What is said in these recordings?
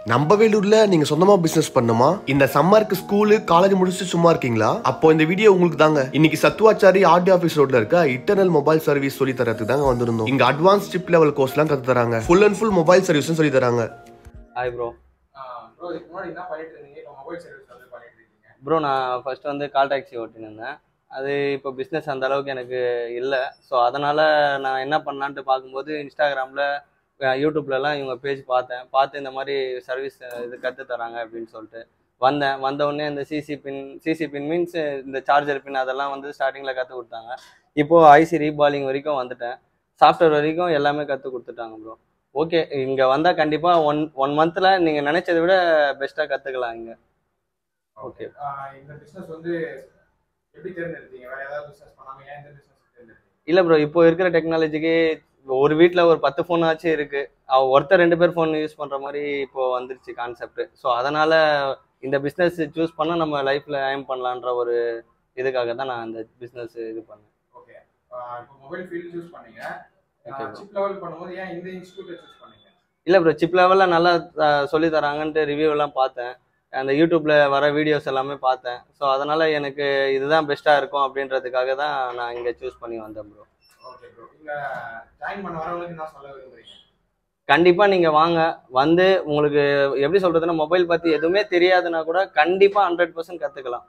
நம்ம வேலூர்ல நீங்க சொந்தமா பிசினஸ் பண்ணுமா இந்த சம்மருக்கு ஸ்கூலு காலேஜ் முடிச்சுட்டு சும்மா இருக்கீங்களா அப்போ இந்த வீடியோ உங்களுக்கு தாங்க இன்னைக்கு சத்துவாச்சாரி ஆர்டி ஆஃபீஸ் ரோட்ல இருக்க இன்டர்னல் மொபைல் சர்வீஸ் சொல்லி தரதுக்கு தாங்க வந்திருந்தோம் இங்க அட்வான்ஸ் சிப் லெவல் கோர்ஸ்லாம் கத்து தராங்க ஃபுல் அண்ட் ஃபுல் மொபைல் சர்வீஸும் சொல்லி தராங்க ஹாய் ப்ரோ ப்ரோ இதுக்கு முன்னாடி என்ன பண்ணிட்டு இருந்தீங்க இப்போ மொபைல் சர்வீஸ் வந்து பண்ணிட்டு இருக்கீங்க ப்ரோ நான் ஃபர்ஸ்ட் வந்து கால் டாக்ஸி ஓட்டின்னு இருந்தேன் அது இப்போ பிஸ்னஸ் அந்த அளவுக்கு எனக்கு இல்லை ஸோ அதனால் நான் என்ன பண்ணலான்ட்டு பார்க்கும்போது இன்ஸ்டாகிராமில் யூடியூப்லலாம் இவங்க பேஜ் பார்த்தேன் பார்த்து இந்த மாதிரி சர்வீஸ் இது கற்று தராங்க அப்படின்னு சொல்லிட்டு வந்தேன் வந்த உடனே இந்த CC pin CC pin means இந்த சார்ஜர் பின் அதெல்லாம் வந்து ஸ்டார்டிங்கில் கற்றுக் கொடுத்தாங்க இப்போது ஐசி ரீபாலிங் வரைக்கும் வந்துட்டேன் சாஃப்ட்வேர் வரைக்கும் எல்லாமே கற்றுக் கொடுத்துட்டாங்க ப்ரோ ஓகே இங்கே வந்தால் கண்டிப்பாக ஒன் ஒன் மந்தில் நீங்கள் நினச்சதை விட பெஸ்ட்டாக கற்றுக்கலாம் இங்கே ஓகே இந்த பிசினஸ் வந்து எப்படி தேர்ந்தெடுத்தீங்க வேற ஏதாவது பிசினஸ் பண்ணாம ஏன் இந்த பிசினஸ் தேர்ந்தெடுத்தீங்க இல்ல ப்ரோ இப்போ இருக்கிற டெக்னாலஜிக்கு ஒரு வீட்ல ஒரு பத்து ஃபோன் ஆச்சு இருக்கு அவ ஒருத்தர் ரெண்டு பேர் ஃபோன் யூஸ் பண்ற மாதிரி இப்போ வந்துருச்சு கான்செப்ட் ஸோ அதனால இந்த பிஸ்னஸ் சூஸ் பண்ணா நம்ம லைஃப்ல ஏம் பண்ணலான்ற ஒரு இதுக்காக தான் நான் இந்த பிஸ்னஸ் இது பண்ணேன் ஓகே இப்போ மொபைல் ஃபீல்ட் சூஸ் பண்ணீங்க Okay, bro. சிப் லெவல் பண்ணும்போது ஏன் இந்த இன்ஸ்டியூட்டை சூஸ் பண்ணீங்க இல்ல ப்ரோ சிப் லெவல்ல நல்லா அஹ், சொல்லி தராங்கன்ட்டு ரிவ்யூ எல்லாம் பார்த்தேன் அந்த யூடியூப்ல வர வீடியோஸ் எல்லாமே பார்த்தேன் ஸோ அதனால எனக்கு இதுதான் பெஸ்டா இருக்கும் அப்படின்றதுக்காக தான் நான் இங்க சூஸ் பண்ணி வந்தேன் ப்ரோ ஓகே ப்ரோ இங்க ஜாயின் பண்ண வரவங்களுக்கு என்ன சொல்ல விரும்புறீங்க கண்டிப்பா நீங்க வாங்க வந்து உங்களுக்கு எப்படி சொல்றதுன்னா மொபைல் பத்தி எதுவுமே தெரியாதுன்னா கூட கண்டிப்பா ஹண்ட்ரட் பர்சன்ட் கத்துக்கலாம்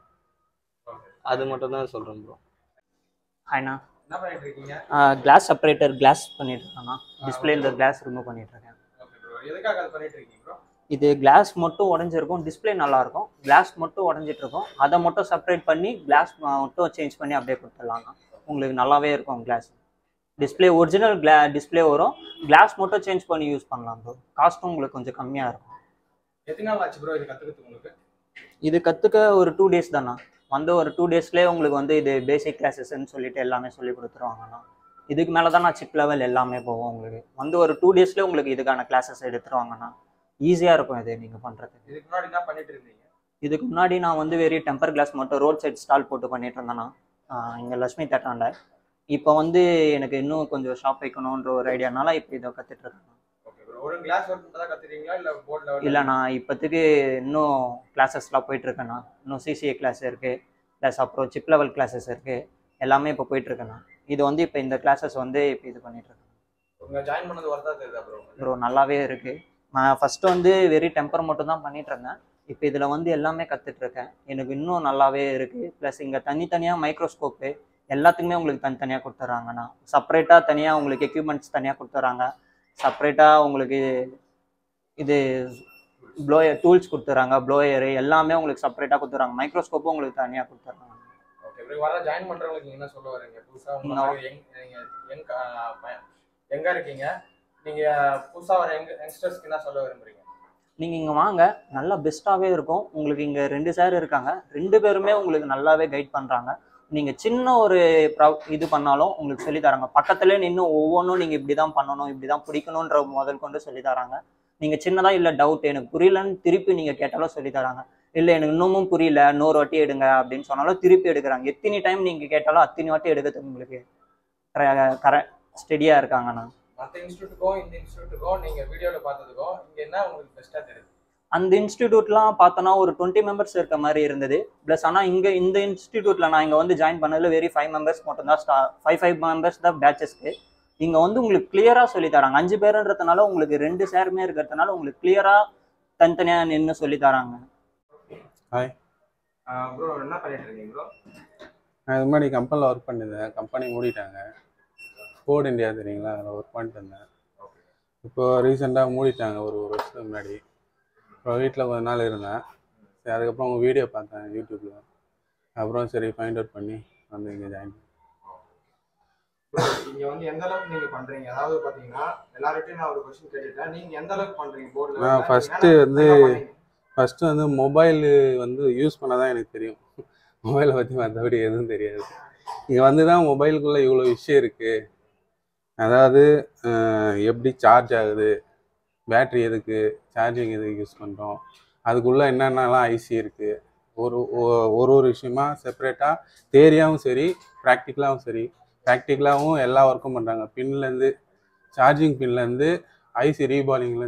அது மட்டும் தான் சொல்றேன் ப்ரோ ஹாய்ண்ணா என்ன பண்ணிட்டு இருக்கீங்க கிளாஸ் செப்பரேட்டர் கிளாஸ் பண்ணிட்டு இருக்கேண்ணா டிஸ்பிளேல கிளாஸ் ரிமூவ் பண்ணிட்டு இருக்கேன் ஓகே ப்ரோ எதுக்காக அது பண்ணிட்டு இருக்கீங்க ப்ரோ இது கிளாஸ் மட்டும் உடஞ்சிருக்கும் டிஸ்பிளே நல்லா இருக்கும் கிளாஸ் மட்டும் உடஞ்சிட்டு இருக்கும் அதை மட்டும் செப்பரேட் பண்ணி கிளாஸ் மட்டும் சேஞ்ச் பண்ணி அப்படியே கொடுத்துடலாம்ண்ணா உங்களுக்கு நல்லாவே இருக்கும் glass display original glass display வரும் கிளாஸ் மட்டும் சேஞ்ச் பண்ணி யூஸ் பண்ணலாம் ப்ரோ காஸ்ட்டும் உங்களுக்கு கொஞ்சம் கம்மியாக இருக்கும் எத்தனை நாள் ஆச்சு ப்ரோ இது கத்துக்கிறது உங்களுக்கு இது கற்றுக்க ஒரு டூ டேஸ் தானா வந்து ஒரு டூ டேஸ்லேயே உங்களுக்கு வந்து இது பேசிக் கிளாஸஸ்ன்னு சொல்லிட்டு எல்லாமே சொல்லி கொடுத்துருவாங்கண்ணா இதுக்கு மேலே தான் நான் சிப் லெவல் எல்லாமே போவோம் உங்களுக்கு வந்து ஒரு டூ டேஸ்லேயே உங்களுக்கு இதுக்கான கிளாஸஸ் எடுத்துருவாங்கண்ணா ஈஸியாக இருக்கும் இது நீங்கள் பண்ணுறதுக்கு இதுக்கு முன்னாடி என்ன பண்ணிட்டு இருந்தீங்க இதுக்கு முன்னாடி நான் வந்து வெறும் டெம்பர் கிளாஸ் மட்டும் ரோட் சைட் ஸ்டால் போட்டு பண்ணிட்டு இருந்தேண்ணா இங்கே லட்சுமி தேட்டாண்ட இப்போ வந்து எனக்கு இன்னும் கொஞ்சம் ஷாப் வைக்கணுன்ற ஒரு ஐடியானால இப்போ இதை கற்றுட்டு இருக்கேன் ஓகே ப்ரோ ஒரு கிளாஸ் ஒர்க் தான் கத்துறீங்களா இல்ல போர்ட் லெவல் இல்லை நான் இப்போதைக்கு இன்னும் கிளாஸஸ்லாம் போயிட்டுருக்கேண்ணா இன்னும் சிசிஏ கிளாஸ் இருக்குது ப்ளஸ் அப்புறம் சிப் லெவல் கிளாஸஸ் இருக்குது எல்லாமே இப்போ போயிட்டுருக்கேண்ணா இது வந்து இப்போ இந்த கிளாஸஸ் வந்து இப்போ இது பண்ணிகிட்ருக்கேன் உங்க ஜாயின் பண்ணது வரதா தெரியுதா ப்ரோ ப்ரோ நல்லாவே இருக்குது நான் ஃபஸ்ட்டு வந்து வெறும் டெம்பர் மட்டும் தான் பண்ணிட்டு இருந்தேன் இப்போ இதில் வந்து எல்லாமே கற்றுட்ருக்கேன் எனக்கு இன்னும் நல்லாவே இருக்குது ப்ளஸ் இங்கே தனித்தனியாக மைக்ரோஸ்கோப்பு எல்லாத்துக்குமே உங்களுக்கு தனித்தனியாக கொடுத்துட்றாங்கண்ணா செப்பரேட்டாக தனியாக உங்களுக்கு எக்யூப்மெண்ட்ஸ் தனியாக கொடுத்துட்றாங்க செப்பரேட்டாக உங்களுக்கு இது ப்ளோயர் டூல்ஸ் கொடுத்துட்றாங்க ப்ளோயரு எல்லாமே உங்களுக்கு செப்பரேட்டாக கொடுத்துட்றாங்க மைக்ரோஸ்கோப்பும் உங்களுக்கு தனியாக கொடுத்துட்றாங்க ஓகே ப்ரோ வர ஜாயின் பண்றவங்களுக்கு நீங்க என்ன சொல்ல வரீங்க புதுசா உங்க No. மாதிரி யங் நீங்க யங் எங்க இருக்கீங்க நீங்க புதுசா வர யங் யங்ஸ்டர்ஸ்க்கு என்ன சொல்ல விரும்புறீங்க நீங்கள் இங்கே வாங்க நல்லா பெஸ்ட்டாகவே இருக்கும் உங்களுக்கு இங்கே ரெண்டு சார் இருக்காங்க ரெண்டு பேருமே உங்களுக்கு நல்லாவே கைட் பண்ணுறாங்க நீங்கள் சின்ன ஒரு ப்ரா இது பண்ணாலும் உங்களுக்கு சொல்லி தராங்க பக்கத்துலேயே நின்று ஒவ்வொன்றும் நீங்கள் இப்படி தான் பண்ணணும் இப்படி தான் பிடிக்கணுன்ற முதல் கொண்டு சொல்லி தராங்க நீங்கள் சின்னதாக இல்லை டவுட் எனக்கு புரியலன்னு திருப்பி நீங்கள் கேட்டாலும் சொல்லி தராங்க இல்லை எனக்கு இன்னமும் புரியல இன்னொரு வாட்டி எடுங்க அப்படின்னு சொன்னாலும் திருப்பி எடுக்கிறாங்க எத்தனை டைம் நீங்கள் கேட்டாலும் அத்தனை வாட்டி எடுக்கிறதுக்கு உங்களுக்கு கரெக்ட் ஸ்டெடியாக இருக்காங்கண்ணா மத்த இன்ஸ்டியூட்டுக்கும் இந்த இன்ஸ்டியூட்டுக்கும் நீங்க வீடியோல பார்த்ததுக்கும் இங்க என்ன உங்களுக்கு பெஸ்டா தெரியுது அந்த இன்ஸ்டிடியூட்லாம் பார்த்தோன்னா ஒரு டுவெண்ட்டி மெம்பர்ஸ் இருக்க மாதிரி இருந்தது ப்ளஸ் ஆனால் இங்கே இந்த இன்ஸ்டிடியூட்டில் நான் இங்கே வந்து ஜாயின் பண்ணதில் வெறும் ஃபைவ் மெம்பர்ஸ் மட்டும் தான் ஸ்டா ஃபைவ் ஃபைவ் மெம்பர்ஸ் தான் பேச்சஸ்க்கு இங்கே வந்து உங்களுக்கு கிளியராக சொல்லி தராங்க அஞ்சு பேருன்றதுனால உங்களுக்கு ரெண்டு சேருமே இருக்கிறதுனால உங்களுக்கு கிளியராக தனித்தனியாக நின்று சொல்லி தராங்க ப்ரோ என்ன பண்ணிட்டு இருக்கீங்க ப்ரோ நான் இது மாதிரி கம்பெனியில் ஒர்க் பண்ணியிருந்தேன் கம்பெனி மூடிட்டாங்க ஃபோர்ட் இந்தியா தெரியுங்களா அதில் ஒர்க் பண்ணிட்டு இருந்தேன் இப்போ ரீசெண்டாக மூடிட்டாங்க ஒரு ஒரு வருஷத்துக்கு முன்னாடி இப்போ வீட்டில் கொஞ்ச நாள் இருந்தேன் சரி அதுக்கப்புறம் உங்கள் வீடியோ பார்த்தேன் யூடியூப்பில் அப்புறம் சரி ஃபைண்ட் அவுட் பண்ணி வந்து இங்கே ஜாயின் இங்க வந்து எந்த அளவுக்கு நீங்க பண்றீங்க அதாவது பாத்தீங்கன்னா எல்லார்கிட்டயும் நான் ஒரு கொஸ்டின் கேட்டுட்டேன் நீங்க எந்த அளவுக்கு பண்றீங்க போர்டுல நான் first வந்து ஃபஸ்ட்டு வந்து மொபைலு வந்து யூஸ் பண்ண தான் எனக்கு தெரியும் மொபைலை பற்றி மற்றபடி எதுவும் தெரியாது இங்கே வந்து தான் மொபைலுக்குள்ளே இவ்வளோ விஷயம் இருக்குது அதாவது அஹ், எப்படி சார்ஜ் ஆகுது பேட்ரி எதுக்கு சார்ஜிங் எதுக்கு யூஸ் பண்ணுறோம் அதுக்குள்ளே என்னென்னலாம் ஐசி இருக்குது ஒரு ஒ- ஒரு ஒரு விஷயமா செப்பரேட்டாக தேரியாவும் சரி ப்ராக்டிக்கலாகவும் சரி ப்ராக்டிக்கலாகவும் எல்லா ஒர்க்கும் பண்ணுறாங்க பின்லேருந்து சார்ஜிங் பின்லேருந்து ஐசி ரீபாலிங்லேருந்து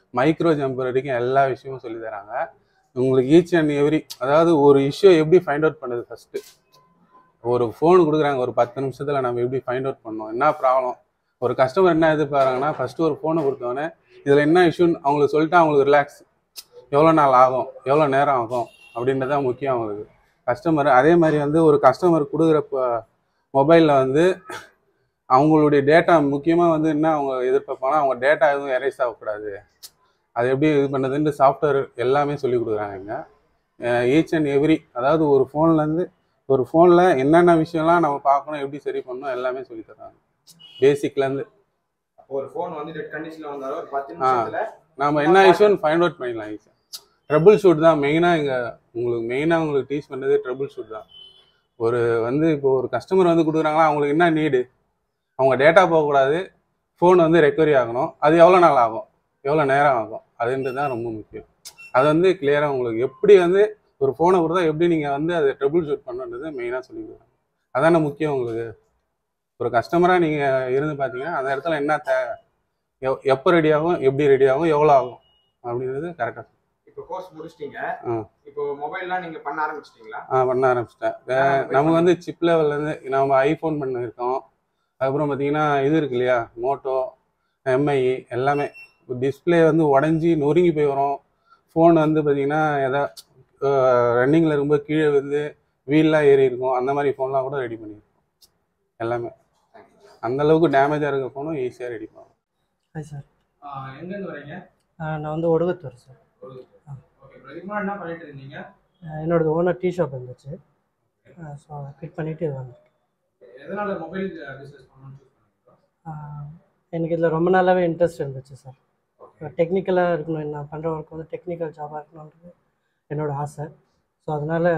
மைக்ரோ ஜம்பர் வரைக்கும் எல்லா விஷயமும் சொல்லி தராங்க உங்களுக்கு ஈச் அண்ட் எவ்ரி அதாவது ஒரு இஷ்யூ எப்படி ஃபைண்ட் அவுட் பண்ணுது ஃபஸ்ட்டு ஒரு ஃபோன் கொடுக்குறாங்க ஒரு பத்து நிமிஷத்தில் நம்ம எப்படி ஃபைண்ட் அவுட் பண்ணோம் என்ன ப்ராப்ளம் ஒரு கஸ்டமர் என்ன எதிர்பார்க்குறாங்கன்னா ஃபஸ்ட்டு ஒரு ஃபோனை கொடுத்தோடனே இதில் என்ன இஷ்யூன்னு அவங்களுக்கு சொல்லிட்டு அவங்களுக்கு ரிலாக்ஸ் எவ்வளோ நாள் ஆகும் எவ்வளோ நேரம் ஆகும் அப்படின்றது தான் முக்கியம் அவங்களுக்கு கஸ்டமர் அதே மாதிரி வந்து ஒரு கஸ்டமர் கொடுக்குற மொபைலில் வந்து அவங்களுடைய டேட்டா முக்கியமாக வந்து என்ன அவங்க எதிர்பார்ப்பாங்கன்னா அவங்க டேட்டா எதுவும் எரேஸ் ஆகக்கூடாது அது எப்படி இது பண்ணுறதுன்ட்டு சாஃப்ட்வேர் எல்லாமே சொல்லி கொடுக்குறாங்க இங்கே ஈச் அண்ட் எவ்ரி அதாவது ஒரு ஃபோன்லேருந்து ஒரு ஃபோனில் என்னென்ன விஷயம்லாம் நம்ம பார்க்கணும் எப்படி சரி பண்ணணும் எல்லாமே சொல்லி தர்றாங்க பேசிக்லேருந்து ஒரு ஃபோன் வந்து டெட் கண்டிஷன்ல வந்தாலும் ஒரு பத்து நிமிஷத்துல நாம என்ன இஷ்யூன்னு ஃபைண்ட் அவுட் பண்ணிடலாம் ஈஸியாக ட்ரபிள் ஷூட் தான் மெயினாக இங்கே உங்களுக்கு மெயினாக உங்களுக்கு டீச் பண்ணுறது ட்ரபிள் ஷூட் தான் ஒரு வந்து இப்போ ஒரு கஸ்டமர் வந்து கொடுக்குறாங்களா அவங்களுக்கு என்ன நீடு அவங்க டேட்டா போகக்கூடாது ஃபோன் வந்து ரெக்கவரி ஆகணும் அது எவ்வளோ நாள் ஆகும் எவ்வளோ நேரம் ஆகும் அதுன்றது தான் ரொம்ப முக்கியம் அது வந்து கிளியராக உங்களுக்கு எப்படி வந்து ஒரு ஃபோனை கொடுத்தா எப்படி நீங்கள் வந்து அதை ட்ரபிள் ஷூட் பண்ணுன்றது மெயினாக சொல்லி கொடுக்குறாங்க அதானே முக்கியம் உங்களுக்கு ஒரு கஸ்டமராக நீங்கள் இருந்து பார்த்தீங்கன்னா அந்த இடத்துல என்ன தேவை எவ் எப்போ ரெடி ஆகும் எப்படி ரெடி ஆகும் எவ்வளோ ஆகும் அப்படின்றது கரெக்டாக இப்போ கோர்ஸ் முடிச்சிட்டீங்க ஆ. இப்போ மொபைல்லாம் நீங்க பண்ண ஆரம்பிச்சிட்டீங்களா ஆ பண்ண ஆரம்பிச்சிட்டேன் ஆ, நமக்கு வந்து சிப் லெவல்லேருந்து நம்ம ஐஃபோன் பண்ணியிருக்கோம் அதுக்கப்புறம் பார்த்தீங்கன்னா இது இருக்கு இல்லையா மோட்டோ எம்ஐ எல்லாமே டிஸ்பிளே வந்து உடஞ்சி நொறுங்கி போய் வரும் ஃபோன் வந்து பார்த்தீங்கன்னா எதா ரன்னிங்கில் இருக்கும்போது கீழே வந்து வீல்லாம் ஏறி இருக்கும் அந்த மாதிரி ஃபோன்லாம் கூட ரெடி பண்ணியிருக்கோம் எல்லாமே அந்த அளவுக்கு டேமேஜாக இருக்க ஃபோனும் ஈஸியாக ரெடி பண்ணுவோம் ஹாய் சார் எங்க இருந்து வரீங்க நான் வந்து ஒடுகுத்தூர் சார் ஆ. ஓகே இதுக்கு முன்னாடி என்ன பண்ணிட்டு இருந்தீங்க என்னோடது ஓனர் டீ ஷாப் இருந்துச்சு ஸோ ஃபிட் பண்ணிவிட்டு இது வந்து எதனால மொபைல் பிசினஸ் பண்ணணும்னு choose பண்ணீங்க எனக்கு இதில் ரொம்ப நாளாகவே இன்ட்ரெஸ்ட் இருந்துச்சு சார் டெக்னிக்கலாக இருக்கணும் நான் பண்ணுற ஒர்க் வந்து டெக்னிக்கல் ஜாபாக இருக்கணுன்றது என்னோட ஆசை ஸோ அதனால்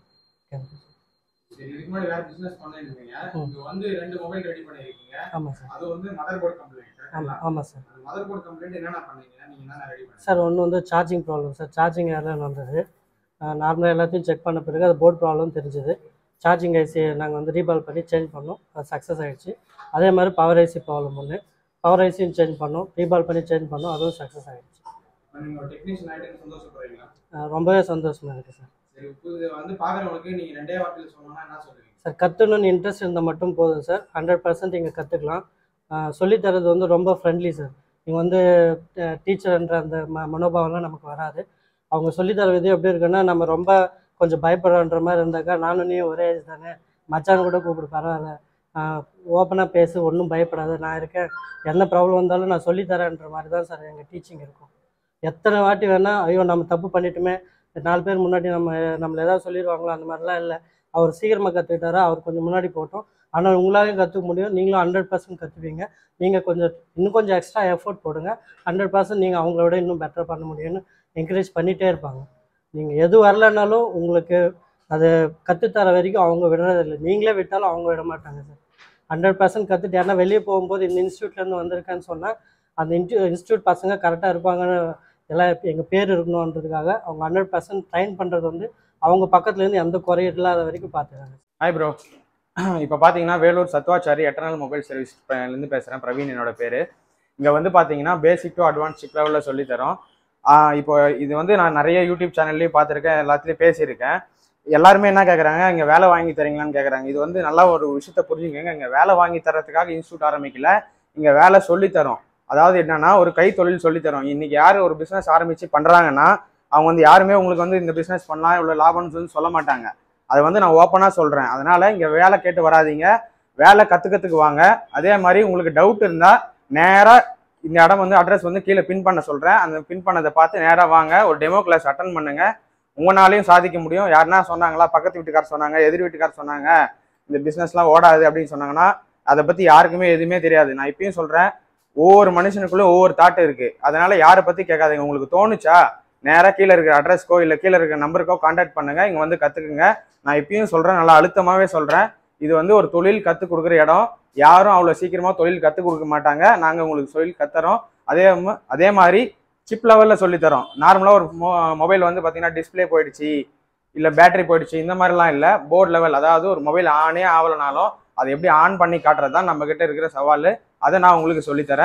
சரி இதுக்கு முன்னாடி வேற பிசினஸ் பண்ணிட்டு இருந்தீங்க ம். இங்க வந்து ரெண்டு மொபைல் ரெடி பண்ணிருக்கீங்க ஆமாம் சார் அது வந்து மதர் போர்டு கம்ப்ளைண்ட் ஆமாம் ஆமாம் சார் அந்த மதர் போர்டு கம்ப்ளைண்ட் என்னென்ன பண்ணீங்க நீங்க என்னென்ன ரெடி பண்ணீங்க சார் ஒன்று வந்து charging problem sir charging airline வந்தது நார்மலாக எல்லாத்தையும் செக் பண்ண பிறகு அது போர்ட் ப்ராப்ளம் தெரிஞ்சுது சார்ஜிங் ஐசி நாங்கள் வந்து ரீபால் பண்ணி சேஞ்ச் பண்ணோம் அது சக்ஸஸ் ஆகிடுச்சு அதே மாதிரி பவர் ஐசி ப்ராப்ளம் ஒன்று பவர் ஐசியும் சேஞ்ச் பண்ணோம் ரீபால் பண்ணி சேஞ்ச் பண்ணோம் அதுவும் சக்ஸஸ் ஆகிடுச்சு இப்ப நீங்க ஒரு டெக்னீஷியன் ஆயிட்டு சந்தோஷப்படுறீங்களா ரொம்பவே சந்தோஷமாக இருக்குது சார் சரி இப்போ இது வந்து பாக்குறவங்களுக்கு நீங்க ரெண்டே வார்த்தையில சொன்னோம்னா என்ன சொல்லுவீங்க சார் கற்றுணுன்னு இன்ட்ரெஸ்ட் இருந்தால் மட்டும் போதும் சார் ஹண்ட்ரட் பர்சன்ட் இங்கே கற்றுக்கலாம் சொல்லித்தரது வந்து ரொம்ப ஃப்ரெண்ட்லி சார் நீங்கள் வந்து டீச்சர்ன்ற அந்த ம மனோபாவம்லாம் நமக்கு வராது அவங்க சொல்லித்தர விதம் எப்படி இருக்குன்னா நம்ம ரொம்ப கொஞ்சம் பயப்படுறன்ற மாதிரி இருந்தாக்கா நானும் நீ ஒரே ஏஜ் தானே மச்சான் கூட கூப்பிடு பரவாயில்ல ஓப்பனாக பேசு ஒன்றும் பயப்படாத நான் இருக்கேன் என்ன ப்ராப்ளம் வந்தாலும் நான் சொல்லித்தரேன்ற மாதிரி தான் சார் எங்கள் டீச்சிங் இருக்கும் எத்தனை வாட்டி வேணால் ஐயோ நம்ம தப்பு பண்ணிட்டுமே நாலு பேர் முன்னாடி நம்ம நம்மளை ஏதாவது சொல்லிடுவாங்களோ அந்த மாதிரிலாம் இல்லை அவர் சீக்கிரமாக கற்றுக்கிட்டாரா அவர் கொஞ்சம் முன்னாடி போட்டோம் ஆனால் உங்களாலையும் கற்றுக்க முடியும் நீங்களும் ஹண்ட்ரட் பர்சன்ட் கற்றுப்பீங்க நீங்கள் கொஞ்சம் இன்னும் கொஞ்சம் எக்ஸ்ட்ரா எஃபோர்ட் போடுங்க ஹண்ட்ரட் பர்சன்ட் நீங்கள் அவங்கள விட இன்னும் பெட்டர் பண்ண முடியும்னு என்கரேஜ் பண்ணிகிட்டே இருப்பாங்க நீங்கள் எது வரலனாலும் உங்களுக்கு அதை கற்றுத்தர வரைக்கும் அவங்க விடுறதில்லை நீங்களே விட்டாலும் அவங்க விட மாட்டாங்க சார் ஹண்ட்ரட் பர்சன்ட் கற்றுட்டு யாருன்னா வெளியே போகும்போது இந்த இன்ஸ்டியூட்லேருந்து வந்திருக்கேன்னு சொன்னால் அந்த இன்ஸ்டியூ இன்ஸ்டியூட் பசங்க கரெக்டாக இருப்பாங்கன்னு எல்லாம் எங்கள் பேர் இருக்கணுன்றதுக்காக அவங்க ஹண்ட்ரட் பர்சன்ட் ட்ரைன் பண்ணுறது வந்து அவங்க பக்கத்துலேருந்து எந்த குறையும் இல்லாத வரைக்கும் பார்த்துக்கிறாங்க ஹாய் ப்ரோ இப்போ பார்த்தீங்கன்னா வேலூர் சத்வாச்சாரி எட்டர்னல் மொபைல் சர்வீஸ்லேருந்து பேசுகிறேன் பிரவீன் என்னோட பேர் இங்கே வந்து பார்த்தீங்கன்னா பேசிக் டு அட்வான்ஸ் சிப் லெவலில் சொல்லித்தரோம் ஆஹ் இப்போ இது வந்து நான் நிறைய யூடியூப் சேனல்லையும் பார்த்துருக்கேன் எல்லாத்துலேயும் பேசியிருக்கேன் எல்லாருமே என்ன கேட்குறாங்க இங்கே வேலை வாங்கி தரீங்களான்னு கேட்குறாங்க இது வந்து நல்லா ஒரு விஷயத்த புரிஞ்சுக்கங்க இங்கே வேலை வாங்கி தரத்துக்காக இன்ஸ்டியூட் ஆரம்பிக்கல இங்கே வேலை சொல்லித்தரோம் அதாவது என்னன்னா ஒரு கைத்தொழில் சொல்லித்தரோம் இன்னைக்கு யார் ஒரு பிஸ்னஸ் ஆரம்பித்து பண்ணுறாங்கன்னா அவங்க வந்து யாருமே உங்களுக்கு வந்து இந்த பிஸ்னஸ் பண்ணலாம் இவ்வளோ லாபம்னு சொல்லி சொல்ல மாட்டாங்க அதை வந்து நான் ஓப்பனாக சொல்கிறேன் அதனால இங்கே வேலை கேட்டு வராதீங்க வேலை கற்றுக்கிறதுக்கு வாங்க அதே மாதிரி உங்களுக்கு டவுட் இருந்தால் நேராக இந்த இடம் வந்து அட்ரஸ் வந்து கீழே பின் பண்ண சொல்கிறேன் அந்த பின் பண்ணதை பார்த்து நேராக வாங்க ஒரு டெமோ கிளாஸ் அட்டன் பண்ணுங்க உங்களாலையும் சாதிக்க முடியும் யாருன்னா சொன்னாங்களா பக்கத்து வீட்டுக்கார் சொன்னாங்க எதிர் வீட்டுக்கார் சொன்னாங்க இந்த பிஸ்னஸ்லாம் ஓடாது அப்படின்னு சொன்னாங்கன்னா அதை பற்றி யாருக்குமே எதுவுமே தெரியாது நான் இப்பயும் சொல்கிறேன் ஒவ்வொரு மனுஷனுக்குள்ளே ஒவ்வொரு தாட் இருக்குது அதனால யாரை பற்றி கேட்காதீங்க உங்களுக்கு தோணுச்சா நேராக கீழே இருக்கிற அட்ரஸ்க்கோ இல்லை கீழே இருக்கிற நம்பருக்கோ காண்டாக்ட் பண்ணுங்க இங்கே வந்து கற்றுக்குங்க நான் இப்பயும் சொல்கிறேன் நல்லா அழுத்தமாகவே சொல்கிறேன் இது வந்து ஒரு தொழில் கற்றுக் கொடுக்குற இடம் யாரும் அவ்வளோ சீக்கிரமாக தொழில் கற்றுக் கொடுக்க மாட்டாங்க நாங்கள் உங்களுக்கு தொழில் கத்துறோம் அதே ம- அதே மாதிரி சிப் லெவலில் சொல்லித்தரோம் நார்மலாக ஒரு மொ மொபைல் வந்து பார்த்தீங்கன்னா டிஸ்ப்ளே போயிடுச்சு இல்லை பேட்டரி போயிடுச்சு இந்த மாதிரிலாம் இல்லை போர்டு லெவல் அதாவது ஒரு மொபைல் ஆனே ஆகலைனாலும் அதை எப்படி ஆன் பண்ணி காட்டுறது தான் நம்மக்கிட்ட இருக்கிற சவால் அதை நான் உங்களுக்கு சொல்லித்தரேன்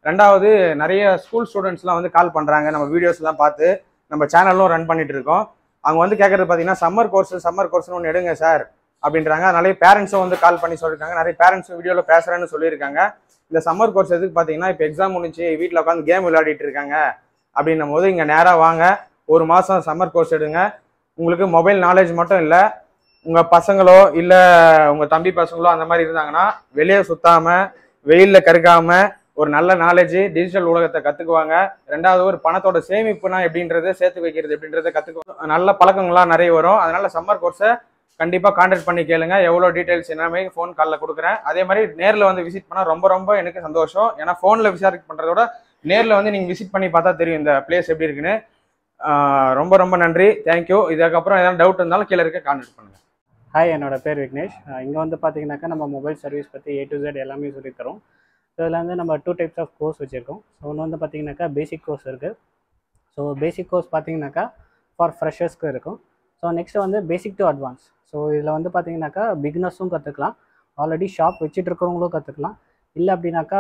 ரெண்டாவது நிறைய ஸ்கூல் ஸ்டூடெண்ட்ஸ்லாம் வந்து கால் பண்ணுறாங்க நம்ம வீடியோஸ்லாம் பார்த்து நம்ம சேனலும் ரன் பண்ணிட்டு இருக்கோம் அவங்க வந்து கேட்குறது பார்த்தீங்கன்னா சம்மர் கோர்ஸ் சம்மர் கோர்ஸ்னு ஒன்று எடுங்க சார் அப்படின்றாங்க நிறைய பேரண்ட்ஸும் வந்து கால் பண்ணி சொல்லியிருக்காங்க நிறைய பேரண்ட்ஸும் வீடியோவில் பேசுகிறேன்னு சொல்லியிருக்காங்க இந்த சம்மர் கோர்ஸ் எதுக்கு பார்த்தீங்கன்னா இப்போ எக்ஸாம் முடிஞ்சு வீட்டில் உட்காந்து கேம் விளையாடிட்டு இருக்காங்க அப்படின்னும் போது இங்கே நேராக வாங்க ஒரு மாதம் சம்மர் கோர்ஸ் எடுங்க உங்களுக்கு மொபைல் நாலேஜ் மட்டும் இல்லை உங்கள் பசங்களோ இல்லை உங்கள் தம்பி பசங்களோ அந்த மாதிரி இருந்தாங்கன்னா வெளியே சுத்தாமல் வெயிலில் கருக்காம ஒரு நல்ல நாலேஜ் டிஜிட்டல் உலகத்தை கற்றுக்குவாங்க ரெண்டாவது ஒரு பணத்தோட சேமிப்புனா எப்படின்றத சேர்த்து வைக்கிறது எப்படின்றத கற்றுக்குவாங்க நல்ல பழக்கங்கள்லாம் நிறைய வரும் அதனால சம்மர் கோர்ஸை கண்டிப்பாக கான்டாக்ட் பண்ணி கேளுங்க எவ்வளோ டீட்டெயில்ஸ் எல்லாமே ஃபோன் காலில் கொடுக்குறேன் அதே மாதிரி நேரில் வந்து விசிட் பண்ணால் ரொம்ப ரொம்ப எனக்கு சந்தோஷம் ஏன்னா ஃபோனில் விசாரிக்க பண்ணுறதோட நேரில் வந்து நீங்கள் விசிட் பண்ணி பார்த்தா தெரியும் இந்த பிளேஸ் எப்படி இருக்குன்னு ஆஹ் ரொம்ப ரொம்ப நன்றி தேங்க்யூ இதுக்கப்புறம் எதாவது டவுட் இருந்தாலும் கீழே இருக்க கான்டாக்ட் பண்ணுங்க ஹாய் என்னோட பேர் விக்னேஷ் இங்கே வந்து பார்த்தீங்கன்னாக்கா நம்ம மொபைல் சர்வீஸ் பற்றி ஏ டு Z எல்லாமே சொல்லித் தரோம் ஸோ இதில் வந்து நம்ம டூ டைப்ஸ் ஆஃப் கோர்ஸ் வச்சுருக்கோம் ஸோ ஒன்று வந்து பார்த்தீங்கன்னாக்கா பேசிக் கோர்ஸ் இருக்குது ஸோ பேசிக் கோர்ஸ் பார்த்தீங்கன்னாக்கா ஃபார் ஃப்ரெஷர்ஸ்க்கு இருக்கும் ஸோ நெக்ஸ்ட் வந்து பேசிக் டு அட்வான்ஸ் ஸோ இதில் வந்து பார்த்தீங்கன்னாக்கா பிகினர்ஸும் கற்றுக்கலாம் ஆல்ரெடி ஷாப் வச்சுட்டு இருக்கிறவங்களும் கற்றுக்கலாம் இல்லை அப்படின்னாக்கா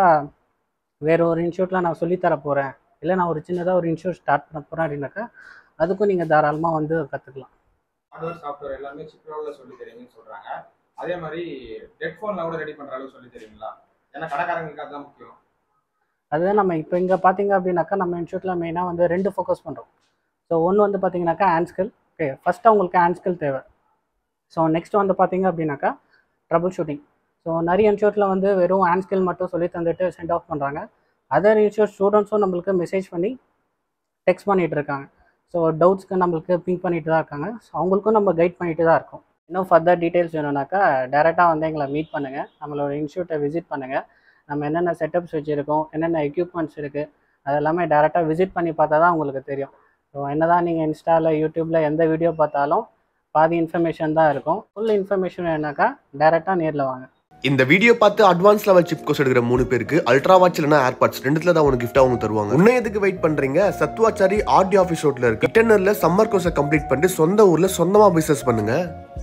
வேறு ஒரு இன்ஸ்டியூட்டில் நான் சொல்லித் தர போகிறேன் இல்லை நான் ஒரு சின்னதாக ஒரு இன்ஸ்டியூட் ஸ்டார்ட் பண்ண போகிறேன் அப்படின்னாக்கா அதுக்கும் நீங்கள் தாராளமாக வந்து கற்றுக்கலாம் ஹார்ட்வேர் சாஃப்ட்வேர் எல்லாமே சிப் லெவலில் சொல்லி தரீங்கன்னு சொல்கிறாங்க அதே மாதிரி ஹெட்ஃபோனில் கூட ரெடி பண்ணுற அளவுக்கு சொல்லி தரீங்களா ஏன்னா கடைக்காரங்களுக்கு அதுதான் முக்கியம் அதுதான் நம்ம இப்போ இங்கே பார்த்தீங்க அப்படின்னாக்கா நம்ம இன்ஸ்டியூட்டில் மெயினாக வந்து ரெண்டு ஃபோக்கஸ் பண்ணுறோம் ஸோ ஒன்று வந்து பார்த்தீங்கன்னாக்கா ஹேண்ட் ஸ்கில் ஓகே ஃபஸ்ட்டு அவங்களுக்கு ஹேண்ட் ஸ்கில் தேவை ஸோ நெக்ஸ்ட் வந்து பார்த்தீங்க அப்படின்னாக்கா ட்ரபுள் ஷூட்டிங் ஸோ நிறைய இன்ஸ்டியூட்டில் வந்து வெறும் ஹேண்ட் ஸ்கில் மட்டும் சொல்லி தந்துட்டு சென்ட் ஆஃப் பண்ணுறாங்க அதர் இன்ஸ்டியூட் ஸ்டூடெண்ட்ஸும் நம்மளுக்கு மெசேஜ் பண்ணி டெக்ஸ்ட் பண்ணிகிட்டு இருக்காங்க ஸோ டவுட்ஸ்க்கு நம்மளுக்கு பிங்க் பண்ணிட்டு தான் இருக்காங்க ஸோ அவங்களுக்கும் நம்ம கைட் பண்ணிட்டு தான் இருக்கோம் இன்னும் ஃபர்தர் டீட்டெயில்ஸ் வேணும்னாக்கா டேரெக்டாக வந்து எங்களை மீட் பண்ணுங்கள் நம்மளோட இன்ஸ்டியூட்டை விசிட் பண்ணுங்கள் நம்ம என்னென்ன செட்டப்ஸ் வச்சுருக்கோம் என்னென்ன எக்யூப்மெண்ட்ஸ் இருக்குது அதெல்லாமே டேரெக்டாக விசிட் பண்ணி பார்த்தா தான் உங்களுக்கு தெரியும் ஸோ என்ன தான் நீங்கள் இன்ஸ்டாவில் யூடியூப்பில் எந்த வீடியோ பார்த்தாலும் பாதி இன்ஃபர்மேஷன் தான் இருக்கும் ஃபுல் இன்ஃபர்மேஷன் வேணாக்கா டேரெக்டாக நேரில் வாங்க இந்த வீடியோ பார்த்து அட்வான்ஸ் லெவல் சிப் கோர்ஸ் எடுக்கிற மூணு பேருக்கு அல்ட்ரா வாட்ச் இல்லைனா ஏர்பாட்ஸ் ரெண்டுத்துல தான் உனக்கு கிஃப்டா ஒன்று தருவாங்க இன்னும் எதுக்கு வெயிட் பண்றீங்க சத்வாச்சாரி ஆர்டி ஆஃபீஸ் ரோட்ல இருக்கு கிட்டனர்ல சம்மர் கோர்ஸை கம்ப்ளீட் பண்ணிட்டு சொந்த ஊர்ல சொந்தமா பிசினஸ் பண்ணுங்க